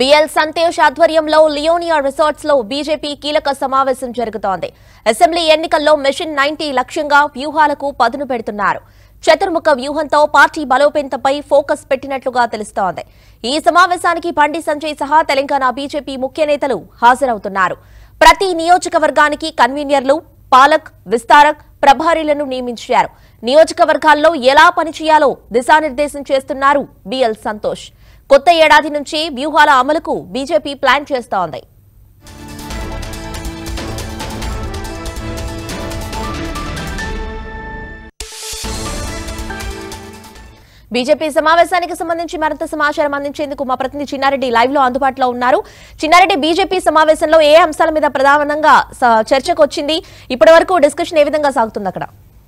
BL Santosh ఆధ్వర్యంలో Leonia resorts లో BJP కీలక సమావేశం జరుగుతోంది అసెంబ్లీ ఎన్నికల్లో మిషన్ నైన్టీ లక్ష్యంగా వ్యూహాలకు పదును పెడుతున్నారు చతుర్ముఖ వ్యూహంతో పార్టీ బలోపేతంపై ఫోకస్ పెట్టినట్లుగా తెలుస్తోంది ఈ సమావేశానికి బండి సంజయ్ సహా తెలంగాణ బీజేపీ ముఖ్య నేతలు హాజరవుతున్నారు ప్రతి నియోజకవర్గానికి కన్వీనర్లు పాలక్ విస్తారక్ ప్రభారీలను నియమించారు నియోజకవర్గాల్లో ఎలా పనిచేయాలో దిశానిర్దేశం చేస్తున్నారు బిఎల్ సంతోష్ కొత్త ఏడాది నుంచి వ్యూహాల అమలుకు బీజేపీ ప్లాన్ చేస్తోంది బీజేపీ సమావేశానికి సంబంధించి మరింత సమాచారం అందించేందుకు మా ప్రతినిధి చిన్నారెడ్డి లైవ్ లో అందుబాటులో ఉన్నారు చిన్నారెడ్డి బీజేపీ సమావేశంలో ఏ అంశాల మీద ప్రధానంగా స- చర్చకు వచ్చింది ఇప్పటి వరకు డిస్కషన్ ఏ విధంగా సాగుతుంది అక్కడ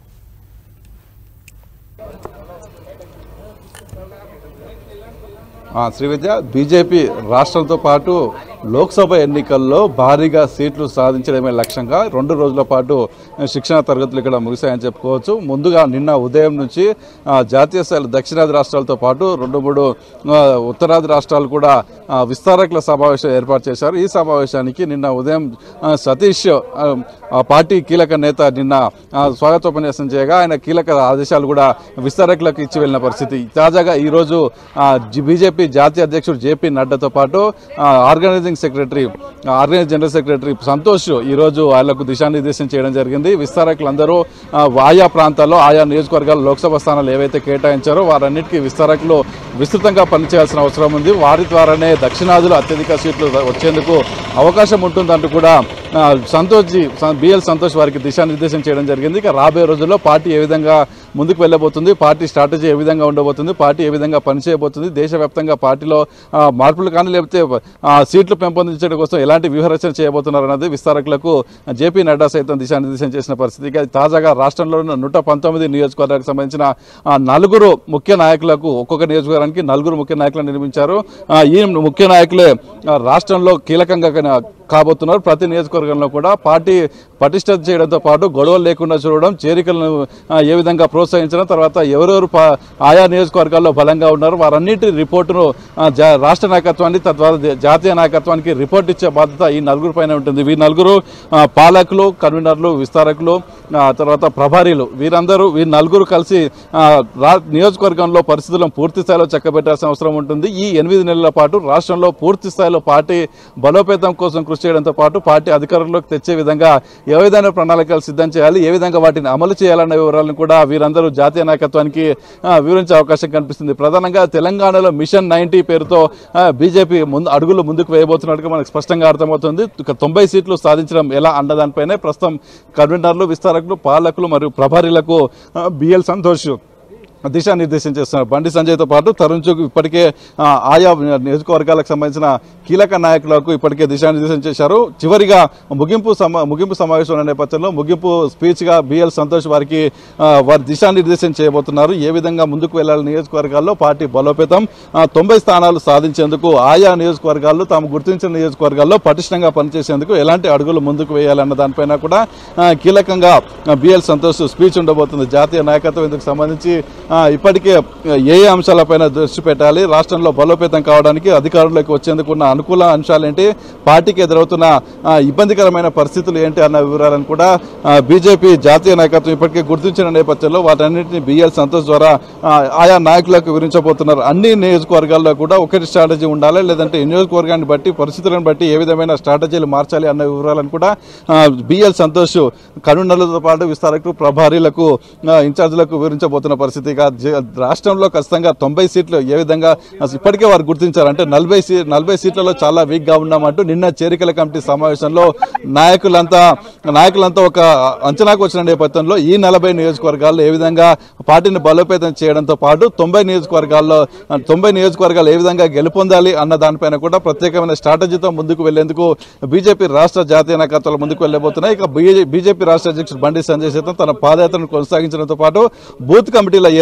ఆ, శ్రీవిద్య బీజేపీ రాష్ట్రంతో పాటు లోక్సభ ఎన్నికల్లో భారీగా సీట్లు సాధించడమే లక్ష్యంగా రెండు రోజుల పాటు శిక్షణ తరగతులు ఇక్కడ ముగిశాయని చెప్పుకోవచ్చు ముందుగా నిన్న ఉదయం నుంచి ఆ, జాతీయ స్థాయి దక్షిణాది రాష్ట్రాలతో పాటు రెండు మూడు ఆ, ఉత్తరాది రాష్ట్రాలు కూడా ఆ, విస్తారకుల సమావేశం ఏర్పాటు చేశారు ఈ సమావేశానికి నిన్న ఉదయం ఆ, సతీష్ ఆ, ఆ పార్టీ కీలక నేత నిన్న ఆ, స్వాగతోపన్యాసం చేయగా ఆయన కీలక ఆదేశాలు కూడా విస్తారకులకు ఇచ్చి వెళ్ళిన పరిస్థితి తాజాగా ఈ రోజు ఆ, జి- బీజేపీ జాతీయ అధ్యక్షుడు జేపీ నడ్డాతో పాటు ఆ, ఆర్గనైజింగ్ సెక్రటరీ ఆ, ఆర్గనైజింగ్ జనరల్ సెక్రటరీ సంతోష్ ఈ రోజు వాళ్లకు దిశానిర్దేశం చేయడం జరిగింది విస్తారకులందరూ ఆ, ఆయా ప్రాంతాల్లో ఆయా నియోజకవర్గాల లోక్సభ స్థానాలు ఏవైతే కేటాయించారో వారన్నిటికీ విస్తారకులు విస్తృతంగా పనిచేయాల్సిన అవసరం ఉంది వారి ద్వారానే దక్షిణాదిలో అత్యధిక సీట్లు వచ్చేందుకు అవకాశం ఉంటుందంటూ కూడా ఆ, సంతోష్ జీ బిఎల్ సంతోష్ వారికి దిశానిర్దేశం చేయడం జరిగింది ఇక రాబోయే రోజుల్లో పార్టీ ఏ విధంగా ముందుకు వెళ్ళబోతుంది పార్టీ స్ట్రాటజీ ఏ విధంగా ఉండబోతుంది పార్టీ ఏ విధంగా పనిచేయబోతుంది దేశవ్యాప్తంగా పార్టీలో ఆ, మార్పులు కానీ లేకపోతే ఆ, సీట్లు పెంపొందించడం కోసం ఎలాంటి వ్యూహరచన చేయబోతున్నారు అన్నది విస్తారకులకు జేపీ నడ్డా సైతం దిశానిర్దేశం చేసిన పరిస్థితి ఇక తాజాగా రాష్ట్రంలో ఉన్న నూట పంతొమ్మిది నియోజకవర్గాలకు సంబంధించిన ఆ, నలుగురు ముఖ్య నాయకులకు ఒక్కొక్క నియోజకవర్గానికి నలుగురు ముఖ్య నాయకులను నిర్మించారు ఆ, ఈ ముఖ్య నాయకులే ఆ, రాష్ట్రంలో కీలకంగా కన- కాబోతున్నారు ప్రతి నియోజకవర్గంలో కూడా పార్టీ పటిష్టత చేయడంతో పాటు గొడవలు లేకుండా చూడడం చేరికలను ఆ, ఏ విధంగా ప్రోత్సహించడం తర్వాత ఎవరెవరు పా- ఆయా నియోజకవర్గాల్లో బలంగా ఉన్నారు వారన్నిటి రిపోర్టును ఆ, జా- రాష్ట్ర నాయకత్వాన్ని తద్వారా దే- జాతీయ నాయకత్వానికి రిపోర్ట్ ఇచ్చే బాధ్యత ఈ నలుగురు పైన ఉంటుంది వీరి నలుగురు ఆ, పాలకులు కన్వీనర్లు విస్తారకులు ఆ, తర్వాత ప్రభారీలు వీరందరూ వీరి నలుగురు కలిసి ఆ, రా- నియోజకవర్గంలో పరిస్థితులను పూర్తి స్థాయిలో చక్కబెట్టాల్సిన అవసరం ఉంటుంది ఈ ఎనిమిది నెలల పాటు రాష్ట్రంలో పూర్తి స్థాయిలో పార్టీ బలోపేతం కోసం కృషి చేయడంతో పాటు పార్టీ అధికారంలోకి తెచ్చే విధంగా ఏ విధమైన ప్రణాళికలు సిద్ధం చేయాలి ఏ విధంగా వాటిని అమలు చేయాలన్న వివరాలను కూడా వీరందరూ జాతీయ నాయకత్వానికి ఆ, వివరించే అవకాశం కనిపిస్తుంది ప్రధానంగా తెలంగాణలో మిషన్ నైన్టీ పేరుతో ఆ, బీజేపీ ముందు అడుగులు ముందుకు వేయబోతున్నట్టుగా మనకు స్పష్టంగా అర్థమవుతుంది ఇక తొంభై సీట్లు సాధించడం ఎలా అన్న దానిపైనే ప్రస్తుతం కన్వీనర్లు విస్తారకులు పాలకులు మరియు ప్రభారీలకు ఆ, బిఎల్ సంతోష్ దిశానిర్దేశం చేస్తున్నారు బండి సంజయ్తో పాటు తరుణ్ చుగ్ ఇప్పటికే ఆ, ఆయా నియోజకవర్గాలకు సంబంధించిన కీలక నాయకులకు ఇప్పటికే దిశానిర్దేశం చేశారు చివరిగా ముగింపు సమా ముగింపు సమావేశం ఉన్న నేపథ్యంలో ముగింపు స్పీచ్గా బిఎల్ సంతోష్ వారికి ఆ, వారి దిశానిర్దేశం చేయబోతున్నారు ఏ విధంగా ముందుకు వెళ్ళాలి నియోజకవర్గాల్లో పార్టీ బలోపేతం ఆ, తొంభై స్థానాలు సాధించేందుకు ఆయా నియోజకవర్గాల్లో తాము గుర్తించిన నియోజకవర్గాల్లో పటిష్టంగా పనిచేసేందుకు ఎలాంటి అడుగులు ముందుకు వేయాలన్న దానిపైన కూడా ఆ, కీలకంగా బిఎల్ సంతోష్ స్పీచ్ ఉండబోతుంది జాతీయ నాయకత్వం ఇందుకు సంబంధించి ఆ, ఇప్పటికే ఏ ఏ అంశాలపైన దృష్టి పెట్టాలి రాష్ట్రంలో బలోపేతం కావడానికి అధికారంలోకి వచ్చేందుకు ఉన్న అనుకూల అంశాలు ఏంటి పార్టీకి ఎదురవుతున్న ఆ, ఇబ్బందికరమైన పరిస్థితులు ఏంటి అన్న వివరాలను కూడా ఆ, బీజేపీ జాతీయ నాయకత్వం ఇప్పటికే గుర్తించిన నేపథ్యంలో వాటన్నింటినీ బిఎల్ సంతోష్ ద్వారా ఆ, ఆయా నాయకులకు వివరించబోతున్నారు అన్ని నియోజకవర్గాల్లో కూడా ఒకటి స్ట్రాటజీ ఉండాలి లేదంటే ఈ నియోజకవర్గాన్ని బట్టి పరిస్థితులను బట్టి ఏ విధమైన స్ట్రాటజీలు మార్చాలి అన్న వివరాలను కూడా బిఎల్ సంతోష్ కన్వీనర్లతో పాటు విస్తారకులు ప్రభారీలకు ఆ, ఇన్ఛార్జీలకు వివరించబోతున్న పరిస్థితి ఇక జ- రాష్ట్రంలో ఖచ్చితంగా తొంభై సీట్లు ఏ విధంగా అసలు ఇప్పటికే వారు గుర్తించారు అంటే నలభై సీ నలభై సీట్లలో చాలా వీక్ గా ఉన్నామంటూ నిన్న చేరికల కమిటీ సమావేశంలో నాయకులంతా నాయకులంతా ఒక అంచనాకు వచ్చిన నేపథ్యంలో ఈ నలభై నియోజకవర్గాల్లో ఏ విధంగా పార్టీని బలోపేతం చేయడంతో పాటు తొంభై నియోజకవర్గాల్లో ఆ, తొంభై నియోజకవర్గాలు ఏ విధంగా గెలుపొందాలి అన్న దానిపైన కూడా ప్రత్యేకమైన స్ట్రాటజీతో ముందుకు వెళ్లేందుకు బీజేపీ రాష్ట్ర జాతీయ నాయకత్వాలు ముందుకు వెళ్ళబోతున్నాయి ఇక బీజేపీ రాష్ట్ర అధ్యక్షుడు బండి సంజయ్ సైతం తన పాదయాత్రను కొనసాగించడంతో పాటు బూత్ కమిటీల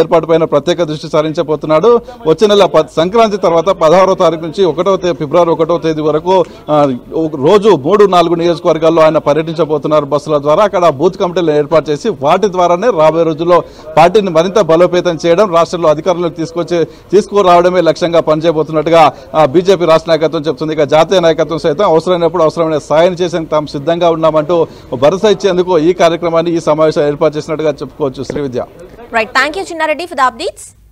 ఏర్పాటుపైన ప్రత్యేక దృష్టి సారించబోతున్నాడు వచ్చే నెల ప- సంక్రాంతి తర్వాత పదహారో తారీఖు నుంచి ఒకటో తే- ఫిబ్రవరి ఒకటో తేదీ వరకు ఆ, ఒక రోజు మూడు నాలుగు నియోజకవర్గాల్లో ఆయన పర్యటించబోతున్నారు బస్సుల ద్వారా అక్కడ బూత్ కమిటీలు ఏర్పాటు చేసి వాటి ద్వారానే రాబోయే రోజుల్లో పార్టీని మరింత బలోపేతం చేయడం రాష్ట్రంలో అధికారంలోకి తీసుకొచ్చి తీసుకురావడమే లక్ష్యంగా పనిచేయబోతున్నట్టుగా ఆ, బీజేపీ రాష్ట్ర నాయకత్వం చెప్తుంది ఇక జాతీయ నాయకత్వం సైతం అవసరమైనప్పుడు అవసరమైన సాయం చేసేందుకు తాము సిద్ధంగా ఉన్నామంటూ భరోసా ఇచ్చేందుకు ఈ కార్యక్రమాన్ని ఈ సమావేశం ఏర్పాటు చేసినట్టుగా చెప్పుకోవచ్చు Srividya right thank you Chinna Reddy for the updates